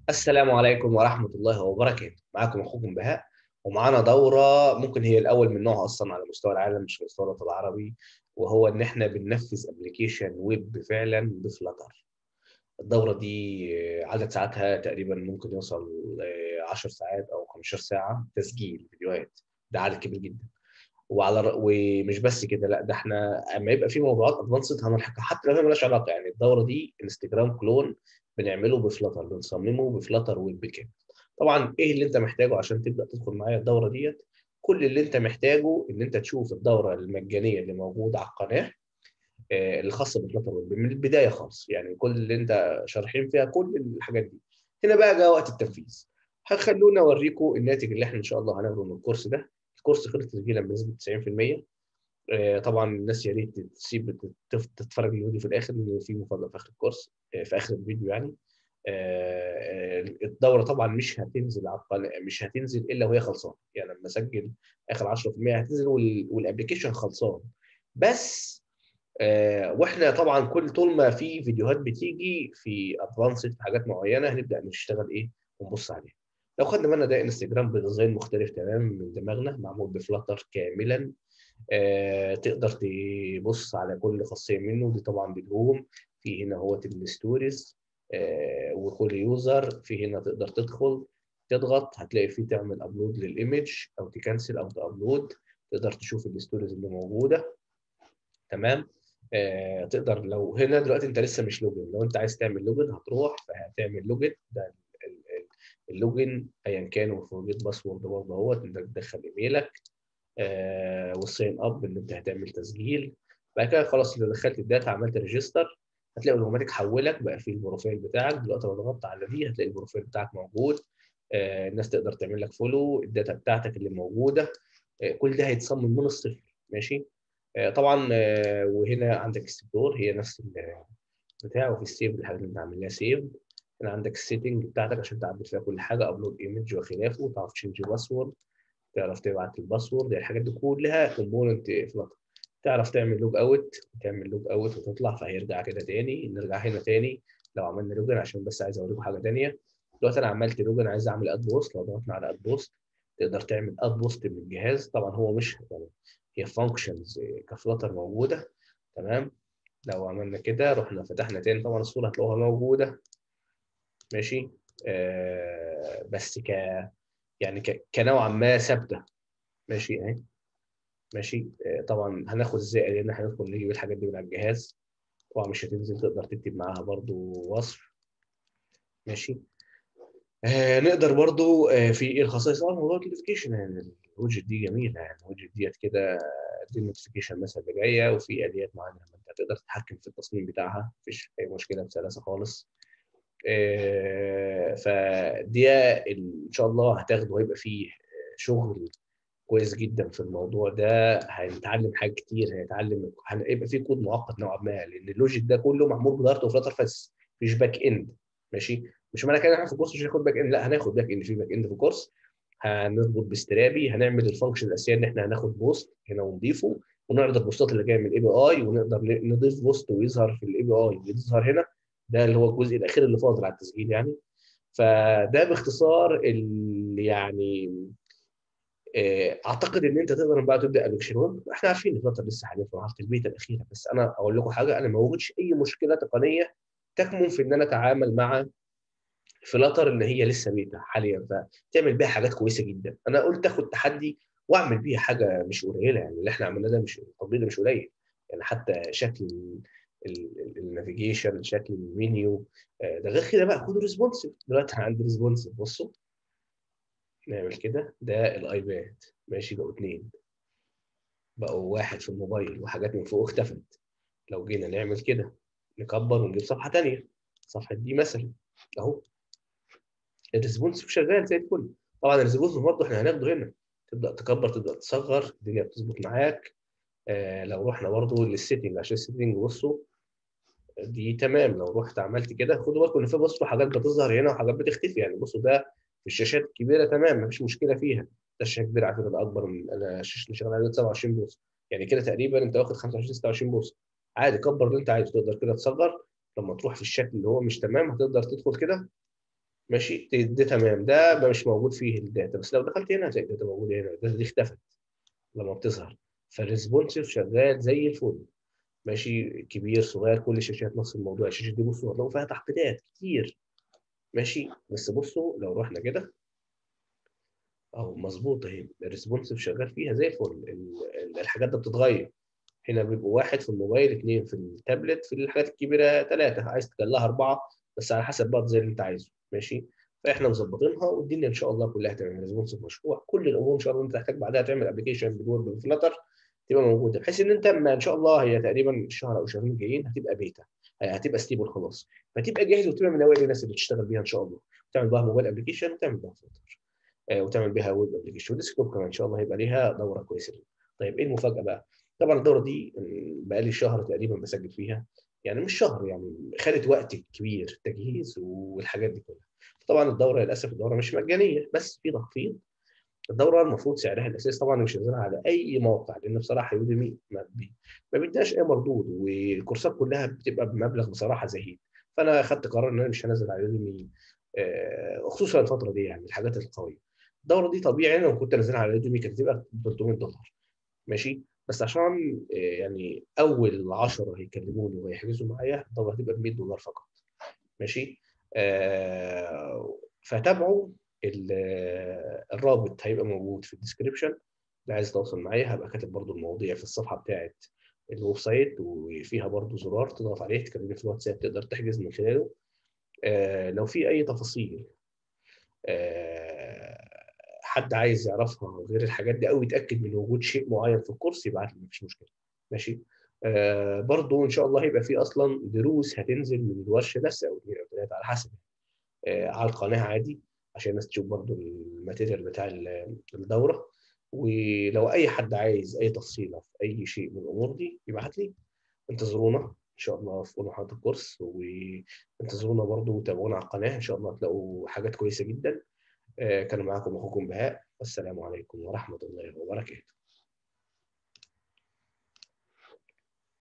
السلام عليكم ورحمة الله وبركاته معكم أخوكم بهاء ومعانا دورة ممكن هي الأول من نوعها أصلا على مستوى العالم مش في مستوى الوطن العربي وهو إن إحنا بننفذ أبلكيشن ويب فعلا بفلاتر الدورة دي عدد ساعاتها تقريبا ممكن يوصل 10 ساعات أو 15 ساعة تسجيل فيديوهات ده عدد كبير جدا وعلى ر... ومش بس كده لا ده احنا اما يبقى في موضوعات ادفانسد هنلحقها حتى لو هي مالهاش علاقه يعني الدوره دي انستجرام كلون بنعمله بفلاتر بنصممه بفلاتر ويب كامل طبعا ايه اللي انت محتاجه عشان تبدا تدخل معايا الدوره ديت كل اللي انت محتاجه ان انت تشوف الدوره المجانيه اللي موجوده على القناه آه الخاصه بفلاتر ويب من البدايه خالص يعني كل اللي انت شارحين فيها كل الحاجات دي هنا بقى جاء وقت التنفيذ هخلونا اوريكم الناتج اللي احنا ان شاء الله هناخده من الكورس ده الكورس خلص تسجيلا بنسبه 90% طبعا الناس يا ريت تسيب تتفرج الفيديو في الاخر لان في مفاجاه في اخر الكورس في اخر الفيديو يعني الدوره طبعا مش هتنزل على مش هتنزل الا وهي خلصانه يعني لما اسجل اخر 10% هتنزل والابلكيشن خلصان بس واحنا طبعا كل طول ما في فيديوهات بتيجي في ادفانسد في حاجات معينه هنبدا نشتغل ايه ونبص عليها لو خدنا بالنا ده انستجرام بديزاين مختلف تماما من دماغنا معمول بفلاتر كاملا آه، تقدر تبص على كل خاصيه منه دي طبعا بالهوم في هنا هو الستوريز آه، وكل يوزر في هنا تقدر تدخل تضغط هتلاقي فيه تعمل ابلود للايمج او تكنسل او تابلود تقدر تشوف الستوريز اللي موجوده تمام آه، تقدر لو هنا دلوقتي انت لسه مش لوجن لو انت عايز تعمل لوجن هتروح فهتعمل لوجن ده اللوجن ايا كان وفورجيت باسورد برضه اهوت انك تدخل ايميلك آه والساين اب ان انت هتعمل تسجيل بعد كده خلاص اذا دخلت الداتا عملت ريجستر هتلاقي الاوتوماتيك حولك بقى في البروفايل بتاعك دلوقتي لو ضغطت على دي هتلاقي البروفايل بتاعك موجود آه الناس تقدر تعمل لك فولو الداتا بتاعتك اللي موجوده آه كل ده هيتصمم من الصفر ماشي آه طبعا آه وهنا عندك الستور هي نفس بتاع وفي السيف الحاجات اللي انت عامل لها سيف هنا عندك السيتنج بتاعتك عشان تعدل فيها كل حاجه ابلود ايمج وخلافه تعرف تشينج باسورد تعرف تبعت الباسورد يعني الحاجات دي كلها كومبوننت فلاتر تعرف تعمل لوج اوت تعمل لوج اوت وتطلع فهيرجع كده تاني نرجع هنا تاني لو عملنا لوجن عشان بس عايز اوريكم حاجه تانيه دلوقتي انا عملت لوجن عايز اعمل اد بوست لو ضغطنا على اد بوست تقدر تعمل اد بوست من الجهاز طبعا هو مش يعني هي فانكشنز كفلاتر موجوده تمام لو عملنا كده رحنا فتحنا تاني طبعا الصوره هتلاقوها موجوده ماشي آه بس ك يعني ك... كنوعا ما ثابته ماشي اهي ماشي آه طبعا هناخد ازاي لان احنا هندخل نجيب الحاجات دي من على الجهاز طبعا مش هتنزل تقدر تكتب معاها برضو وصف ماشي آه نقدر برضو آه في ايه الخصائص طبعا موضوع النوتيفيكيشن يعني الويدجت دي جميله يعني الويدجت ديت كده دي النوتيفيكيشن مثلا اللي جايه وفي اليات معينه انت تقدر تتحكم في التصميم بتاعها مفيش اي مشكله بسلاسه خالص فدي ان شاء الله هتاخده وهيبقى فيه شغل كويس جدا في الموضوع ده هنتعلم حاجات كتير هنتعلم هيبقى فيه كود معقد نوعا ما لان اللوجيك ده كله معمول بدارت وفلاتر بس مفيش باك اند ماشي مش معنى كده احنا في الكورس مش هناخد باك اند لا هناخد باك اند في باك اند في الكورس هنربط باسترابي هنعمل الفانكشن الاساسيه ان احنا هناخد بوست هنا ونضيفه ونعرض البوستات اللي جايه من الاي بي اي ونقدر نضيف بوست ويظهر في الاي بي اي ويظهر هنا ده اللي هو الجزء الاخير اللي فاضل على التسجيل يعني فده باختصار اللي يعني اعتقد ان انت تقدر بقى تبدا ابلكيشن ويب احنا عارفين ان فلاتر لسه حاليا في مرحله البيتا الاخيره بس انا اقول لكم حاجه انا ما وجدش اي مشكله تقنيه تكمن في ان انا اتعامل مع فلاتر ان هي لسه بيتا حاليا فتعمل بيها حاجات كويسه جدا انا قلت اخد تحدي واعمل بيها حاجه مش قليله يعني اللي احنا عملناه ده مش التطبيق ده مش قليل يعني حتى شكل النافيجيشن شكل المنيو ده غير كده بقى كود ريسبونسيف دلوقتي انا عندي ريسبونسيف بصوا نعمل كده ده الايباد ماشي بقوا اثنين بقوا واحد في الموبايل وحاجات من فوق اختفت لو جينا نعمل كده نكبر ونجيب صفحه ثانيه الصفحه دي مثلا اهو الريسبونسيف شغال زي الفل طبعا الريسبونسيف برضه احنا هناخده هنا تبدا تكبر تبدا تصغر الدنيا بتظبط معاك آه لو رحنا برضه للسيتنج عشان السيتنج بصوا دي تمام لو رحت عملت كده خدوا بالكم ان في بصوا حاجات بتظهر هنا وحاجات بتختفي يعني بصوا ده في الشاشات الكبيره تمام مفيش مشكله فيها ده الشاشه كبيره على فكره ده اكبر من انا الشاشه اللي شغال عليها 27 بوصه يعني كده تقريبا انت واخد 25 26 بوصه عادي كبر اللي انت عايزه تقدر كده تصغر لما تروح في الشكل اللي هو مش تمام هتقدر تدخل كده ماشي ده تمام ده مش موجود فيه الداتا بس لو دخلت هنا هتلاقي الداتا موجوده هنا الداتا دي اختفت لما بتظهر فالريسبونسيف شغال زي الفل ماشي كبير صغير كل الشاشات نفس الموضوع الشاشه دي بصوا هتلاقوا فيها تحديثات كتير ماشي بس بصوا لو رحنا كده اهو مظبوط اهي الريسبونسيف شغال فيها زي الفل الحاجات دي بتتغير هنا بيبقوا واحد في الموبايل اثنين في التابلت في الحاجات الكبيره ثلاثه عايز تخليها اربعه بس على حسب بقى زي اللي انت عايزه ماشي فاحنا مظبطينها والدنيا ان شاء الله كلها تمام ريسبونسيف مشروع كل الامور ان شاء الله انت تحتاج بعدها تعمل ابلكيشن بالويب بالفلتر تبقى موجوده بحيث ان انت ما ان شاء الله هي تقريبا الشهر او شهرين جايين هتبقى بيتا هتبقى ستيبل خلاص فتبقى جاهز وتبقى من اوائل الناس اللي تشتغل بيها ان شاء الله تعمل بها موبايل ابلكيشن وتعمل بها فلتر آه وتعمل بها ويب ابلكيشن وديسكتوب كمان ان شاء الله هيبقى ليها دوره كويسه طيب ايه المفاجاه بقى؟ طبعا الدوره دي بقى لي شهر تقريبا بسجل فيها يعني مش شهر يعني خدت وقت كبير تجهيز والحاجات دي كلها طبعا الدوره للاسف الدوره مش مجانيه بس في تخفيض الدوره المفروض سعرها الاساسي طبعا مش نازلها على اي موقع لان بصراحه يوديمي ما, بي ما بيديناش اي مردود والكورسات كلها بتبقى بمبلغ بصراحه زهيد فانا خدت قرار ان انا مش هنزل على يوديمي خصوصا الفتره دي يعني الحاجات القويه الدوره دي طبيعي انا لو كنت انزلها على يوديمي كانت هتبقى 300 دولار ماشي بس عشان يعني اول 10 هيكلموني وهيحجزوا معايا الدوره هتبقى ب 100 دولار فقط ماشي آه فتابعوا الرابط هيبقى موجود في الديسكربشن اللي عايز يتواصل معايا هبقى كاتب برضو المواضيع في الصفحه بتاعه الويب سايت وفيها برضو زرار تضغط عليه تكلمني في الواتساب تقدر تحجز من خلاله آه لو في اي تفاصيل آه حد عايز يعرفها غير الحاجات دي او يتاكد من وجود شيء معين في الكورس يبعت لي مفيش مشكله ماشي آه برضو ان شاء الله هيبقى في اصلا دروس هتنزل من الورشه بس او اثنين او ثلاثه على حسب آه على القناه عادي عشان الناس تشوف برضو الماتيريال بتاع الدوره ولو اي حد عايز اي تفصيله في اي شيء من الامور دي يبعت لي انتظرونا ان شاء الله في محاضره الكورس وانتظرونا برضو وتابعونا على القناه ان شاء الله هتلاقوا حاجات كويسه جدا كان معاكم اخوكم بهاء والسلام عليكم ورحمه الله وبركاته